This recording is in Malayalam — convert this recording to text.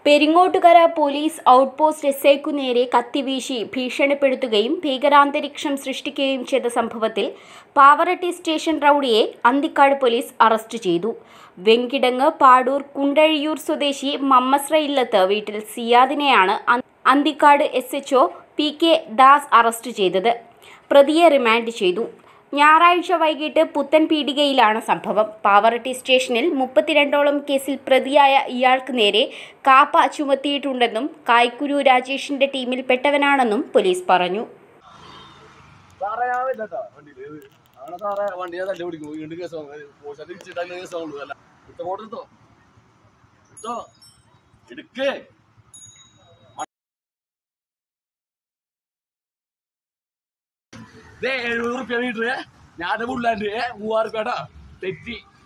പെരിങ്ങോട്ടുകര പോലീസ് ഔട്ട്പോസ്റ്റ് എസ് ഐക്കു നേരെ കത്തിവീശി ഭീഷണിപ്പെടുത്തുകയും ഭീകരാന്തരീക്ഷം സൃഷ്ടിക്കുകയും ചെയ്ത സംഭവത്തിൽ പാവറട്ടി സ്റ്റേഷൻ റൌഡിയെ അന്തിക്കാട് പോലീസ് അറസ്റ്റ് ചെയ്തു വെങ്കിടങ്ങ് പാടൂർ കുണ്ടഴിയൂർ സ്വദേശി മമ്മസ്ര ഇല്ലത്ത് വീട്ടിൽ സിയാദിനെയാണ് അ- Anthikad S HO P K Das arrest ചെയ്തത് പ്രതിയെ റിമാൻഡ് ചെയ്തു ഞായറാഴ്ച വൈകിട്ട് പുത്തൻ പീടികയിലാണ് സംഭവം പാവറട്ടി സ്റ്റേഷനിൽ മുപ്പത്തിരണ്ടോളം കേസിൽ പ്രതിയായ ഇയാൾക്ക് നേരെ കാപ്പ ചുമത്തിയിട്ടുണ്ടെന്നും കായ്ക്കുരു രാജേഷിന്റെ ടീമിൽപ്പെട്ടവനാണെന്നും പോലീസ് പറഞ്ഞു സാറേ ഞാൻ വരില്ലട്ടാ വണ്ടിയില് ആണ് സാറേ വണ്ടി ഞാൻ തല്ലി പിടിക്കും വീണ്ടും കേസ് പോസ്റ്റ് തിരിച്ചിട്ടാൽ കേസ് ആവുള്ളൂ അല്ല ഇത്ത ഫോട്ടോ എടുത്തോ എടുത്തോ എടുക്കേ എഴുപത് റുപ്യ മീറ്റർ ഞാൻ പുള്ളാണ്ട് മൂവായിരം റുപ്യട്ടാ തെറ്റി